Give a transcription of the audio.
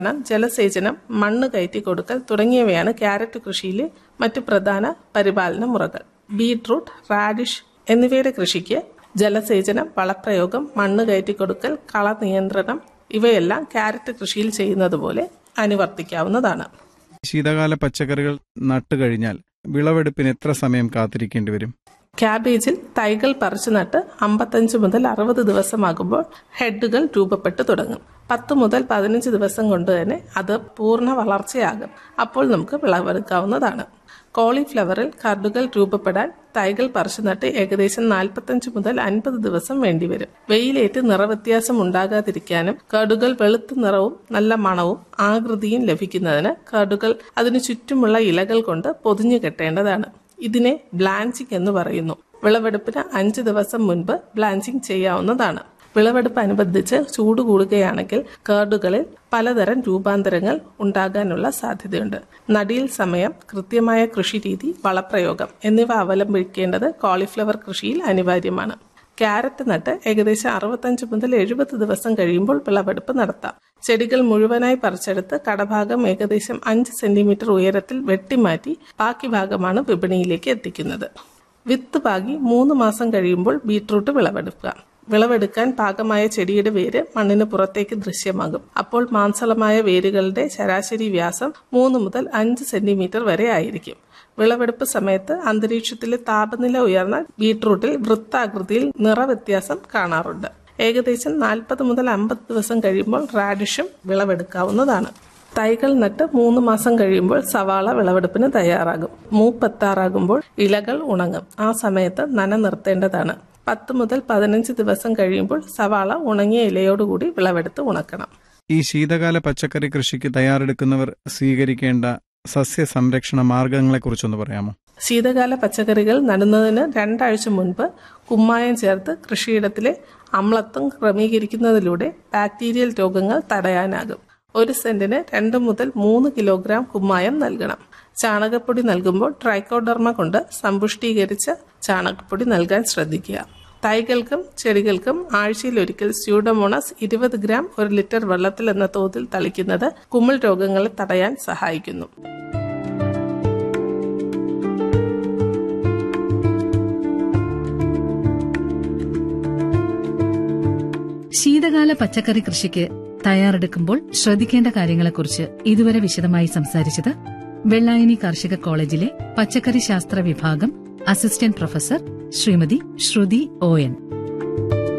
ജലസേചനം മണ്ണ് കയറ്റി കൊടുക്കൽ തുടങ്ങിയവയാണ് ക്യാരറ്റ് കൃഷിയിലെ മറ്റു പ്രധാന പരിപാലന മുറകൾ ബീട്രൂട്ട് റാഡിഷ് എന്നിവയുടെ കൃഷിക്ക് ജലസേചനം വളപ്രയോഗം മണ്ണ് കയറ്റി കൊടുക്കൽ കള നിയന്ത്രണം ഇവയെല്ലാം ക്യാരറ്റ് കൃഷിയിൽ ചെയ്യുന്നത് പോലെ അനുവർത്തിക്കാവുന്നതാണ് ശീതകാല പച്ചക്കറികൾ നട്ടുകഴിഞ്ഞാൽ വിളവെടുപ്പിന് എത്ര സമയം കാത്തിരിക്കേണ്ടി വരും ക്യാബേജിൽ തൈകൾ പറിച്ചു നട്ട് അമ്പത്തഞ്ച് മുതൽ അറുപത് ദിവസമാകുമ്പോൾ ഹെഡുകൾ രൂപപ്പെട്ടു തുടങ്ങും പത്ത് മുതൽ പതിനഞ്ച് ദിവസം കൊണ്ട് തന്നെ അത് പൂർണ്ണ വളർച്ചയാകും അപ്പോൾ നമുക്ക് വിളവെടുക്കാവുന്നതാണ് കോളിഫ്ലവറിൽ കർഡുകൾ രൂപപ്പെടാൻ തൈകൾ പറിച്ചു നട്ട് ഏകദേശം നാൽപ്പത്തഞ്ച് മുതൽ അൻപത് ദിവസം വേണ്ടിവരും വെയിലേറ്റ് നിറവ്യത്യാസം ഉണ്ടാകാതിരിക്കാനും കടുകൾ വെളുത്ത നിറവും നല്ല മണവും ആകൃതിയും ലഭിക്കുന്നതിന് കടുകൾ അതിനു ചുറ്റുമുള്ള ഇലകൾ കൊണ്ട് പൊതിഞ്ഞു കെട്ടേണ്ടതാണ് ഇതിനെ ബ്ലാഞ്ചിങ് എന്ന് പറയുന്നു വിളവെടുപ്പിന് അഞ്ച് ദിവസം മുൻപ് ബ്ലാഞ്ചിങ് ചെയ്യാവുന്നതാണ് വിളവെടുപ്പ് അനുബന്ധിച്ച് ചൂട് കൂടുകയാണെങ്കിൽ കേർഡുകളിൽ പലതരം രൂപാന്തരങ്ങൾ ഉണ്ടാകാനുള്ള സാധ്യതയുണ്ട് നടിയിൽ സമയം കൃത്യമായ കൃഷിരീതി വളപ്രയോഗം എന്നിവ അവലംബിക്കേണ്ടത് കോളിഫ്ലവർ കൃഷിയിൽ അനിവാര്യമാണ് ക്യാരറ്റ് നട്ട് ഏകദേശം അറുപത്തഞ്ച് മുതൽ എഴുപത് ദിവസം കഴിയുമ്പോൾ വിളവെടുപ്പ് നടത്താം ചെടികൾ മുഴുവനായി പറിച്ചെടുത്ത് കടഭാഗം ഏകദേശം അഞ്ച് സെന്റിമീറ്റർ ഉയരത്തിൽ വെട്ടിമാറ്റി ബാക്കി ഭാഗമാണ് വിപണിയിലേക്ക് എത്തിക്കുന്നത് വിത്ത് പാകി മൂന്ന് മാസം കഴിയുമ്പോൾ ബീട്രൂട്ട് വിളവെടുക്കുക വിളവെടുക്കാൻ പാകമായ ചെടിയുടെ വേര് മണ്ണിന് പുറത്തേക്ക് ദൃശ്യമാകും അപ്പോൾ മാംസളമായ വേരുകളുടെ ശരാശരി വ്യാസം മൂന്ന് മുതൽ അഞ്ച് സെന്റിമീറ്റർ വരെ ആയിരിക്കും വിളവെടുപ്പ് സമയത്ത് അന്തരീക്ഷത്തിലെ താപനില ഉയർന്നാൽ ബീട്രൂട്ടിൽ വൃത്താകൃതിയിൽ നിറവ്യത്യാസം കാണാറുണ്ട് ഏകദേശം നാൽപ്പത് മുതൽ അമ്പത് ദിവസം കഴിയുമ്പോൾ റാഡിഷും വിളവെടുക്കാവുന്നതാണ് തൈകൾ നട്ട് മൂന്ന് മാസം കഴിയുമ്പോൾ സവാള വിളവെടുപ്പിന് തയ്യാറാകും മൂപ്പെത്താറാകുമ്പോൾ ഇലകൾ ഉണങ്ങും ആ സമയത്ത് നന നിർത്തേണ്ടതാണ് പത്ത് മുതൽ പതിനഞ്ച് ദിവസം കഴിയുമ്പോൾ സവാള ഉണങ്ങിയ ഇലയോടുകൂടി വിളവെടുത്ത് ഉണക്കണം ഈ ശീതകാല പച്ചക്കറി കൃഷിക്ക് തയ്യാറെടുക്കുന്നവർ സ്വീകരിക്കേണ്ട സസ്യ സംരക്ഷണ മാർഗങ്ങളെക്കുറിച്ചൊന്ന് പറയാമോ ശീതകാല പച്ചക്കറികൾ നടുന്നതിന് രണ്ടാഴ്ച മുൻപ് കുമ്മായം ചേർത്ത് കൃഷിയിടത്തിലെ അമ്ലത്വം ക്രമീകരിക്കുന്നതിലൂടെ ബാക്ടീരിയൽ രോഗങ്ങൾ തടയാനാകും ഒരു സെന്റിന് രണ്ട് മുതൽ മൂന്ന് കിലോഗ്രാം കുമ്മായം നൽകണം ചാണകപ്പൊടി നൽകുമ്പോൾ ട്രൈക്കോഡർമ കൊണ്ട് സമ്പുഷ്ടീകരിച്ച ചാണകപ്പൊടി നൽകാൻ ശ്രദ്ധിക്കുക തൈകൾക്കും ചെടികൾക്കും ആഴ്ചയിൽ ഒരിക്കൽ സ്യൂഡോമോണസ് ഇരുപത് ഗ്രാം ഒരു ലിറ്റർ വെള്ളത്തിൽ എന്ന തോതിൽ തളിക്കുന്നത് കുമിൾ രോഗങ്ങളെ തടയാൻ സഹായിക്കുന്നു ശീതകാല പച്ചക്കറി കൃഷിക്ക് തയ്യാറെടുക്കുമ്പോൾ ശ്രദ്ധിക്കേണ്ട കാര്യങ്ങളെക്കുറിച്ച് ഇതുവരെ വിശദമായി സംസാരിച്ചത് വെള്ളായണി കാർഷിക കോളേജിലെ പച്ചക്കറി ശാസ്ത്ര വിഭാഗം assistant professor Shrimati Shruthi O N